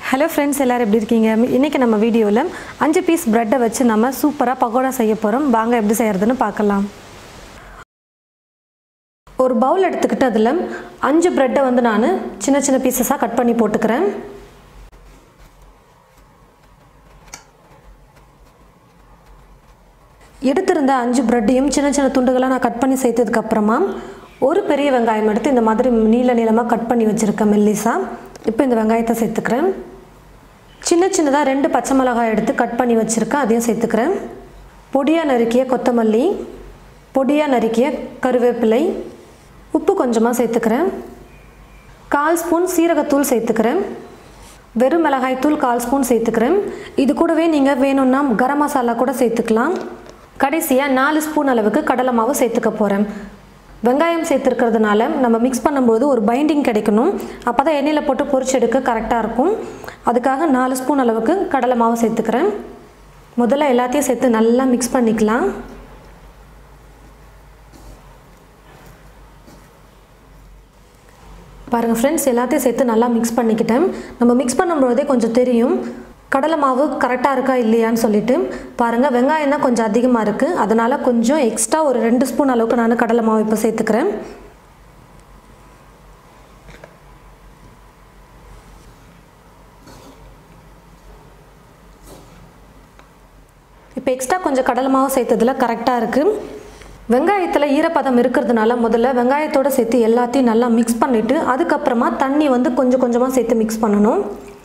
hello friends எல்லோரும் எப்படி இருக்கீங்க இன்றைக்கி நம்ம வீடியோவில் அஞ்சு பீஸ் ப்ரெட்டை வச்சு நம்ம சூப்பராக பகோடா செய்ய போகிறோம் வாங்க எப்படி செய்கிறதுன்னு பார்க்கலாம் ஒரு பவுல் எடுத்துக்கிட்டு அதில் அஞ்சு ப்ரெட்டை வந்து நான் சின்ன சின்ன பீசஸாக கட் பண்ணி போட்டுக்கிறேன் எடுத்திருந்த அஞ்சு ப்ரெட்டையும் சின்ன சின்ன துண்டுகளாக நான் கட் பண்ணி சேர்த்ததுக்கப்புறமா ஒரு பெரிய வெங்காயம் எடுத்து இந்த மாதிரி நீள நீளமாக கட் பண்ணி வச்சுருக்கேன் மெல்லிஸா இப்போ இந்த வெங்காயத்தை சேர்த்துக்கிறேன் சின்ன சின்னதாக ரெண்டு பச்சை மிளகாய் எடுத்து கட் பண்ணி வச்சுருக்கேன் அதையும் சேர்த்துக்கிறேன் பொடியாக நறுக்கிய கொத்தமல்லி பொடியாக நறுக்கிய கருவேப்பிலை உப்பு கொஞ்சமாக சேர்த்துக்கிறேன் கால் ஸ்பூன் சீரகத்தூள் சேர்த்துக்கிறேன் வெறும் மிளகாய்த்தூள் கால் ஸ்பூன் சேர்த்துக்கிறேன் இது கூடவே நீங்கள் வேணும்னா கரம் மசாலா கூட சேர்த்துக்கலாம் கடைசியாக நாலு ஸ்பூன் அளவுக்கு கடலை மாவு சேர்த்துக்க போகிறேன் வெங்காயம் சேர்த்துருக்கிறதுனால நம்ம மிக்ஸ் பண்ணும்போது ஒரு பைண்டிங் கிடைக்கணும் அப்போ தான் எண்ணெயில் போட்டு பொரிச்சு எடுக்க கரெக்டாக இருக்கும் அதுக்காக நாலு ஸ்பூன் அளவுக்கு கடலை மாவு சேர்த்துக்கிறேன் முதல்ல எல்லாத்தையும் சேர்த்து நல்லா மிக்ஸ் பண்ணிக்கலாம் பாருங்கள் ஃப்ரெண்ட்ஸ் எல்லாத்தையும் சேர்த்து நல்லா மிக்ஸ் பண்ணிக்கிட்டேன் நம்ம மிக்ஸ் பண்ணும்பொழுதே கொஞ்சம் தெரியும் கடலை மாவு கரெக்டாக இருக்கா இல்லையான்னு சொல்லிட்டு பாருங்கள் வெங்காயம் தான் கொஞ்சம் அதிகமாக இருக்குது அதனால் கொஞ்சம் எக்ஸ்ட்ரா ஒரு ரெண்டு ஸ்பூன் அளவுக்கு நான் கடலை மாவு இப்போ சேர்த்துக்கிறேன் இப்போ எக்ஸ்ட்ரா கொஞ்சம் கடலை மாவு சேர்த்ததில் கரெக்டாக இருக்குது வெங்காயத்தில் ஈரப்பதம் இருக்கிறதுனால முதல்ல வெங்காயத்தோடு சேர்த்து எல்லாத்தையும் நல்லா மிக்ஸ் பண்ணிவிட்டு அதுக்கப்புறமா தண்ணி வந்து கொஞ்சம் கொஞ்சமாக சேர்த்து மிக்ஸ் பண்ணணும்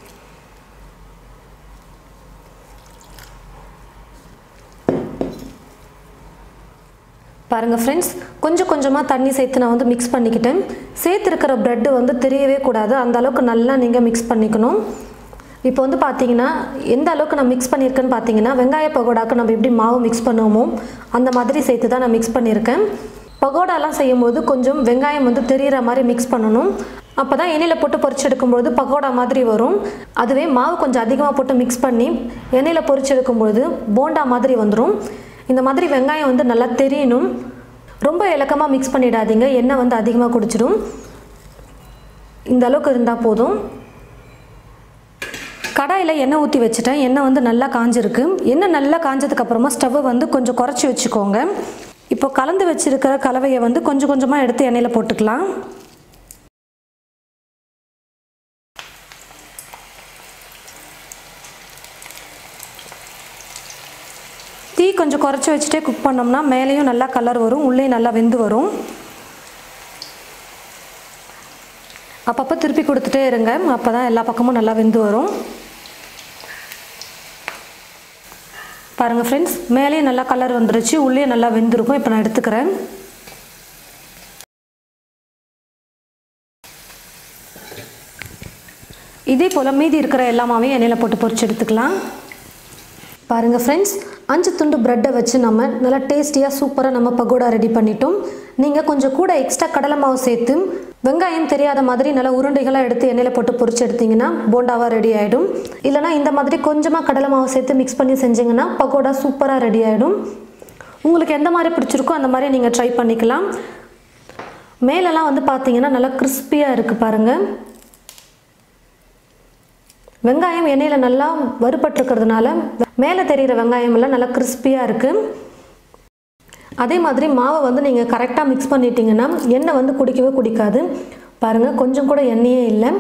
பாருங்கள் ஃப்ரெண்ட்ஸ் கொஞ்சம் கொஞ்சமாக தண்ணி சேர்த்து நான் வந்து மிக்ஸ் பண்ணிக்கிட்டேன் சேர்த்துருக்கிற ப்ரெட்டு வந்து தெரியவே கூடாது அந்த அளவுக்கு நல்லா நீங்கள் மிக்ஸ் பண்ணிக்கணும் இப்போ வந்து பார்த்தீங்கன்னா எந்த அளவுக்கு நான் மிக்ஸ் பண்ணியிருக்கேன்னு பார்த்தீங்கன்னா வெங்காய பகோடாக்கு நம்ம எப்படி மாவு மிக்ஸ் பண்ணுவோமோ அந்த மாதிரி சேர்த்து தான் நான் மிக்ஸ் பண்ணியிருக்கேன் பகோடாலாம் செய்யும்போது கொஞ்சம் வெங்காயம் வந்து தெரிகிற மாதிரி மிக்ஸ் பண்ணணும் அப்போ தான் எண்ணெயில் போட்டு பொரிச்சு எடுக்கும்பொழுது பகோடா மாதிரி வரும் அதுவே மாவு கொஞ்சம் அதிகமாக போட்டு மிக்ஸ் பண்ணி எண்ணெயில் பொரிச்சு எடுக்கும்பொழுது போண்டா மாதிரி வந்துடும் இந்த மாதிரி வெங்காயம் வந்து நல்லா தெரியணும் ரொம்ப இலக்கமாக மிக்ஸ் பண்ணிடாதீங்க எண்ணெய் வந்து அதிகமாக குடிச்சிடும் இந்த அளவுக்கு இருந்தால் போதும் கடாயில் எண்ணெய் ஊற்றி வச்சுட்டேன் எண்ணெய் வந்து நல்லா காஞ்சிருக்கு எண்ணெய் நல்லா காஞ்சதுக்கப்புறமா ஸ்டவ்வை வந்து கொஞ்சம் குறைச்சி வச்சுக்கோங்க இப்போ கலந்து வச்சுருக்கிற கலவையை வந்து கொஞ்சம் கொஞ்சமாக எடுத்து எண்ணெயில் போட்டுக்கலாம் தீ கொஞ்சம் குறைச்சி வச்சுட்டே குக் பண்ணோம்னா மேலேயும் நல்லா கலர் வரும் உள்ளேயும் நல்லா வெந்து வரும் அப்பப்போ திருப்பி கொடுத்துட்டே இருங்க அப்போ தான் எல்லா பக்கமும் நல்லா வெந்து வரும் பாருங்கள் ஃப்ரெண்ட்ஸ் மேலேயும் நல்லா கலர் வந்துருச்சு உள்ளே நல்லா வெந்திருக்கும் இப்போ நான் எடுத்துக்கிறேன் இதே போல் மீதி இருக்கிற எல்லாமாவே எண்ணெயில் போட்டு பொரிச்சு எடுத்துக்கலாம் பாருங்கள் ஃப்ரெண்ட்ஸ் அஞ்சு துண்டு ப்ரெட்டை வச்சு நம்ம நல்லா டேஸ்டியாக சூப்பராக நம்ம பகோடா ரெடி பண்ணிட்டோம் நீங்கள் கொஞ்சம் கூட எக்ஸ்ட்ரா கடலை மாவு சேர்த்து வெங்காயம் தெரியாத மாதிரி நல்லா உருண்டைகளாக எடுத்து எண்ணெயில் போட்டு பொரிச்சு எடுத்திங்கன்னா போண்டாவாக ரெடி ஆகிடும் இல்லைனா இந்த மாதிரி கொஞ்சமாக கடலை மாவு சேர்த்து மிக்ஸ் பண்ணி செஞ்சிங்கன்னா பகோடா சூப்பராக ரெடி ஆகிடும் உங்களுக்கு எந்த மாதிரி பிடிச்சிருக்கோ அந்த மாதிரி நீங்கள் ட்ரை பண்ணிக்கலாம் மேலெல்லாம் வந்து பார்த்தீங்கன்னா நல்லா கிறிஸ்பியாக இருக்குது பாருங்கள் வெங்காயம் எண்ணெயில் நல்லா வறுபட்டுருக்கிறதுனால மேலே தெரிகிற வெங்காயம் எல்லாம் நல்லா கிறிஸ்பியாக இருக்குது அதே மாதிரி மாவை வந்து நீங்கள் கரெக்டாக மிக்ஸ் பண்ணிட்டீங்கன்னா எண்ணெய் வந்து குடிக்கவே குடிக்காது பாருங்கள் கொஞ்சம் கூட எண்ணெயே இல்லை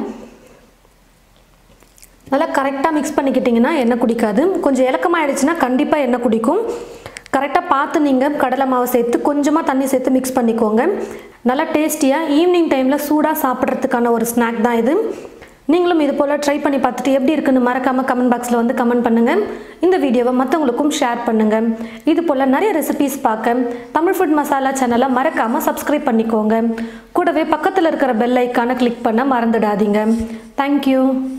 நல்லா கரெக்டாக மிக்ஸ் பண்ணிக்கிட்டிங்கன்னா எண்ணெய் குடிக்காது கொஞ்சம் இலக்கமாகிடுச்சுன்னா கண்டிப்பாக எண்ணெய் குடிக்கும் கரெக்டாக பார்த்து நீங்கள் கடலை மாவை சேர்த்து கொஞ்சமாக தண்ணி சேர்த்து மிக்ஸ் பண்ணிக்கோங்க நல்லா டேஸ்டியாக ஈவினிங் டைமில் சூடாக சாப்பிட்றதுக்கான ஒரு ஸ்நாக் தான் இது நீங்களும் இது போல் ட்ரை பண்ணி பார்த்துட்டு எப்படி இருக்குன்னு மறக்காமல் கமெண்ட் பாக்ஸில் வந்து கமெண்ட் பண்ணுங்கள் இந்த வீடியோவை மற்றவங்களுக்கும் ஷேர் பண்ணுங்கள் இது போல் நிறைய ரெசிபீஸ் பார்க்க தமிழ் ஃபுட் மசாலா சேனலை மறக்காமல் சப்ஸ்கிரைப் பண்ணிக்கோங்க கூடவே பக்கத்தில் இருக்கிற பெல் ஐக்கானை கிளிக் பண்ண மறந்துடாதீங்க தேங்க்யூ